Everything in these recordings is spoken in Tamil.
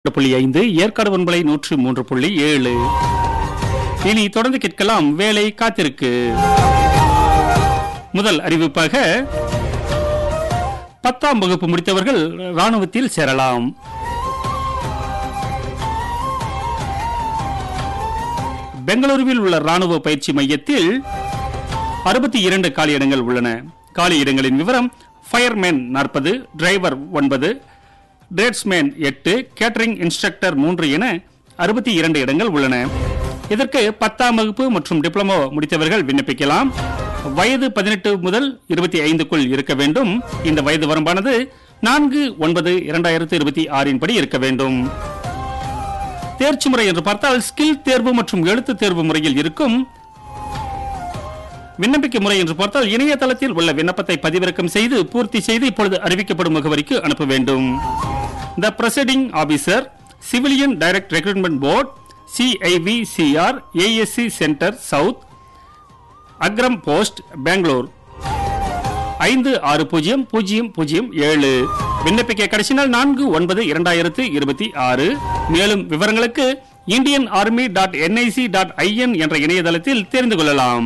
இரண்டு புள்ளி ஐந்து ஏற்காடு ஒன்பலை நூற்று மூன்று புள்ளி ஏழு இனி தொடர்ந்து கேட்கலாம் வேலை காத்திருக்கு முதல் அறிவிப்பாக பத்தாம் வகுப்பு முடித்தவர்கள் ராணுவத்தில் சேரலாம் பெங்களூருவில் உள்ள ராணுவ பயிற்சி மையத்தில் அறுபத்தி இரண்டு காலியிடங்கள் உள்ளன காலியிடங்களின் விவரம் ஃபயர்மேன் நாற்பது டிரைவர் ஒன்பது டிரேட்ஸ்மேன் எட்டு கேட்டரிங் இன்ஸ்ட்ரக்டர் மூன்று என அறுபத்தி இரண்டு இடங்கள் உள்ளன இதற்கு பத்தாம் வகுப்பு மற்றும் டிப்ளமோ முடித்தவர்கள் விண்ணப்பிக்கலாம் வயது பதினெட்டு முதல் இருபத்தி ஐந்துக்குள் இருக்க வேண்டும் இந்த வயது வரம்பானது நான்கு ஒன்பது இரண்டாயிரத்து இருபத்தி ஆறின் படி இருக்க வேண்டும் தேர்ச்சி முறை என்று பார்த்தால் ஸ்கில் தேர்வு மற்றும் எழுத்து தேர்வு முறையில் இருக்கும் விண்ணப்பிக்க முறை என்று பார்த்தால் இணையதளத்தில் உள்ள விண்ணப்பத்தை பதிவிறக்கம் செய்து பூர்த்தி செய்து இப்பொழுது அறிவிக்கப்படும் முகவரிக்கு அனுப்ப வேண்டும் the presiding officer civilian direct recruitment board CIV CR ASC centre south Agram post Bangalore ஐந்து ஆறு பூஜ்ஜியம் பூஜ்ஜியம் பூஜ்ஜியம் ஏழு விண்ணப்பிக்க கடைசி நாள் நான்கு ஒன்பது இரண்டாயிரத்து இருபத்தி ஆறு மேலும் விவரங்களுக்கு Indian army dot NIC dot IN என்ற இணையதளத்தில் தெரிந்து கொள்ளலாம்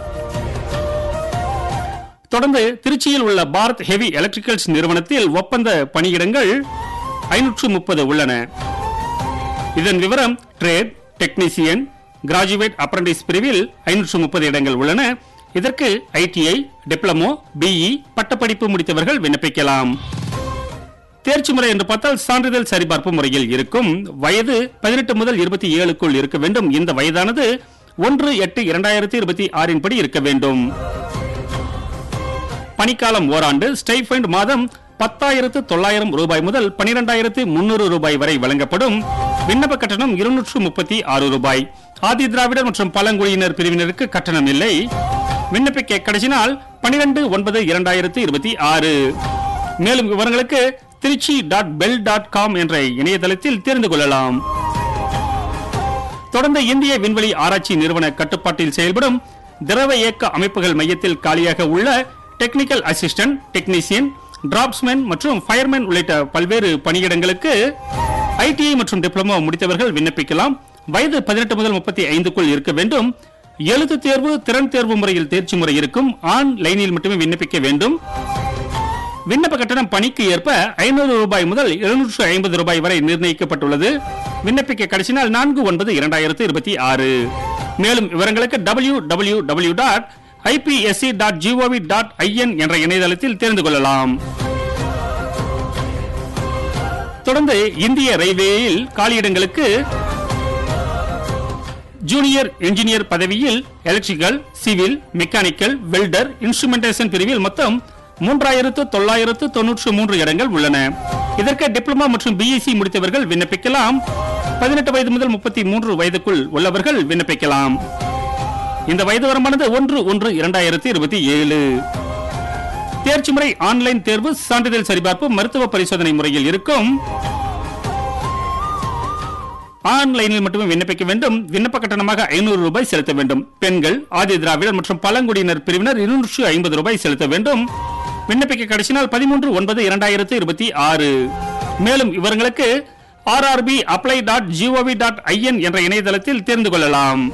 தொடர்ந்து திருச்சியில் உள்ள பாரத் ஹெவி எலக்ட்ரிக்கல்ஸ் நிறுவனத்தில் ஒப்பந்த பணியிடங்கள் ஐநூற்று முப்பது உள்ளன இதன் விவரம் ட்ரேட் டெக்னீசியன் கிராஜுவேட் அப்ரண்டிஸ் பிரிவில் ஐநூற்று முப்பது இடங்கள் உள்ளன இதற்கு ஐடிஐ டிப்ளமோ பிஇ பட்டப்படிப்பு முடித்தவர்கள் விண்ணப்பிக்கலாம் தேர்ச்சி முறை என்று பார்த்தால் சான்றிதழ் சரிபார்ப்பு முறையில் இருக்கும் வயது பதினெட்டு முதல் இருபத்தி ஏழுக்குள் இருக்க வேண்டும் இந்த வயதானது ஒன்று எட்டு இரண்டாயிரத்தி இருபத்தி ஆறின் படி இருக்க வேண்டும் பணிக்காலம் ஓராண்டு ஸ்டைஃபைண்ட் மாதம் பத்தாயிரத்து தொள்ளாயிரம் ரூபாய் முதல் பனிரெண்டாயிரத்து முன்னூறு ரூபாய் வரை வழங்கப்படும் விண்ணப்ப கட்டணம் இருநூற்று முப்பத்தி ஆறு ரூபாய் ஆதி திராவிடர் மற்றும் பழங்குடியினர் பிரிவினருக்கு கட்டணம் இல்லை விண்ணப்பிக்க கடைசி நாள் பனிரெண்டு ஒன்பது இரண்டாயிரத்து இருபத்தி ஆறு மேலும் விவரங்களுக்கு Trichy dot BHEL dot com என்ற இணையதளத்தில் தெரிந்து கொள்ளலாம் தொடர்ந்து இந்திய விண்வெளி ஆராய்ச்சி நிறுவன கட்டுப்பாட்டில் செயல்படும் திரவ இயக்க அமைப்புகள் மையத்தில் காலியாக உள்ள டெக்னிக்கல் அசிஸ்டன்ட் டெக்னீசியன் டிராப்ஸ்மேன் மற்றும் ஃபயர்மேன் உள்ளிட்ட பல்வேறு பணியிடங்களுக்கு ஐடிஐ மற்றும் டிப்ளமோ முடித்தவர்கள் விண்ணப்பிக்கலாம் வயது பதினெட்டு முதல் முப்பத்தி ஐந்துக்குள் இருக்க வேண்டும் எழுத்து தேர்வு திறன் தேர்வு முறையில் தேர்ச்சி முறை இருக்கும் ஆன் லைனில் மட்டுமே விண்ணப்பிக்க வேண்டும் விண்ணப்ப கட்டணம் பணிக்கு ஏற்ப ஐநூறு ரூபாய் முதல் எழுநூற்று ஐம்பது ரூபாய் வரை நிர்ணயிக்கப்பட்டுள்ளது விண்ணப்பிக்க கடைசி நாள் நான்கு ஒன்பது இரண்டாயிரத்து இருபத்தி ஆறு மேலும் விவரங்களுக்கு W W W dot IPSC dot GOV dot IN என்ற இணையதளத்தில் தெரிந்து கொள்ளலாம் தொடர்ந்து இந்திய ரயில்வேயில் காலியிடங்களுக்கு ஜூனியர் இன்ஜினியர் பதவியில் electrical civil mechanical welder instrumentation பிரிவில் மொத்தம் மூன்றாயிரத்து தொள்ளாயிரத்து தொன்னூற்று மூன்று இடங்கள் உள்ளன இதற்கு டிப்ளமா மற்றும் பிஎஸ்சி முடித்தவர்கள் விண்ணப்பிக்கலாம் பதினெட்டு வயது முதல் முப்பத்தி மூன்று வயதுக்குள் உள்ளவர்கள் விண்ணப்பிக்கலாம் இந்த வயது வரம்பானது ஒன்று ஒன்று இரண்டாயிரத்தி இருபத்தி ஏழு தேர்ச்சி முறை ஆன்லைன் தேர்வு சான்றிதழ் சரிபார்ப்பு மருத்துவ பரிசோதனை முறையில் இருக்கும் ஆன்லைனில் மட்டுமே விண்ணப்பிக்க வேண்டும் விண்ணப்ப கட்டணமாக ஐநூறு ரூபாய் செலுத்த வேண்டும் பெண்கள் ஆதி திராவிடர் மற்றும் பழங்குடியினர் பிரிவினர் இருநூற்று ஐம்பது ரூபாய் செலுத்த வேண்டும் விண்ணப்பிக்க கடைசி நாள் பதிமூன்று ஒன்பது இரண்டாயிரத்து இருபத்தி ஆறு மேலும் விவரங்களுக்கு RRB apply dot GOV dot IN என்ற இணையதளத்தில் தெரிந்து கொள்ளலாம்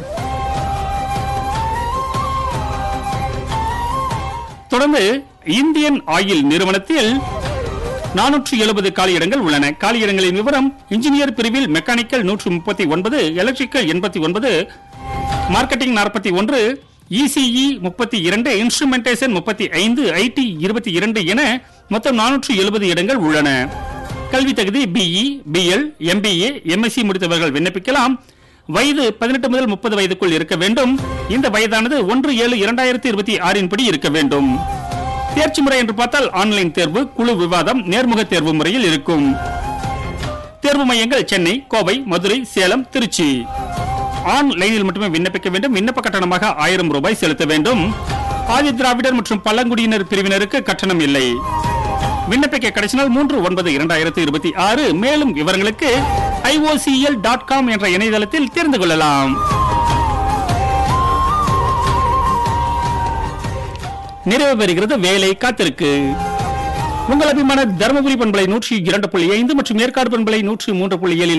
தொடர்ந்து இந்தியன் ஆயில் நிறுவனத்தில் நானூற்று எழுபது காலியிடங்கள் உள்ளன காலியிடங்களின் விவரம் இன்ஜினியர் பிரிவில் மெக்கானிக்கல் நூற்று முப்பத்தி ஒன்பது எலக்ட்ரிக்கல் எண்பத்தி ஒன்பது மார்க்கெட்டிங் நாற்பத்தி ஒன்று இசிஇ முப்பத்தி இரண்டு இன்ஸ்ட்ருமெண்டேஷன் முப்பத்தி ஐந்து ஐடி இருபத்தி இரண்டு என மொத்தம் நானூற்று எழுபது இடங்கள் உள்ளன கல்வி தகுதி பிஇ பிஎல் எம்பிஏ எம்எஸ்சி முடித்தவர்கள் விண்ணப்பிக்கலாம் வயது பதினெட்டு முதல் முப்பது வயதுக்குள் இருக்க வேண்டும் இந்த வயதானது ஒன்று ஏழு இரண்டாயிரத்தி இருபத்தி ஆறின் படி இருக்க வேண்டும் தேர்ச்சி முறை என்று பார்த்தால் ஆன்லைன் தேர்வு குழு விவாதம் நேர்முக தேர்வு முறையில் இருக்கும் தேர்வு மையங்கள் சென்னை கோவை மதுரை சேலம் திருச்சி ஆன்லைனில் மட்டுமே விண்ணப்பிக்க வேண்டும் விண்ணப்ப கட்டணமாக ஆயிரம் ரூபாய் செலுத்த வேண்டும் ஆதி திராவிடர் மற்றும் பழங்குடியினர் பிரிவினருக்கு கட்டணம் இல்லை விண்ணப்பிக்க கடைசி நாள் மூன்று ஒன்பது இரண்டாயிரத்தி இருபத்தி ஆறு மேலும் விவரங்களுக்கு ஐஓசிஎல் டாட் காம் என்ற இணையதளத்தில் தெரிந்து கொள்ளலாம் நிறைவு பெறுகிறது வேலை காத்திருக்கு உங்கள் அபிமான தருமபுரி பண்பலை நூற்றி இரண்டு புள்ளி ஐந்து மற்றும் ஏற்காடு பண்பலை நூற்றி மூன்று புள்ளி ஏழில்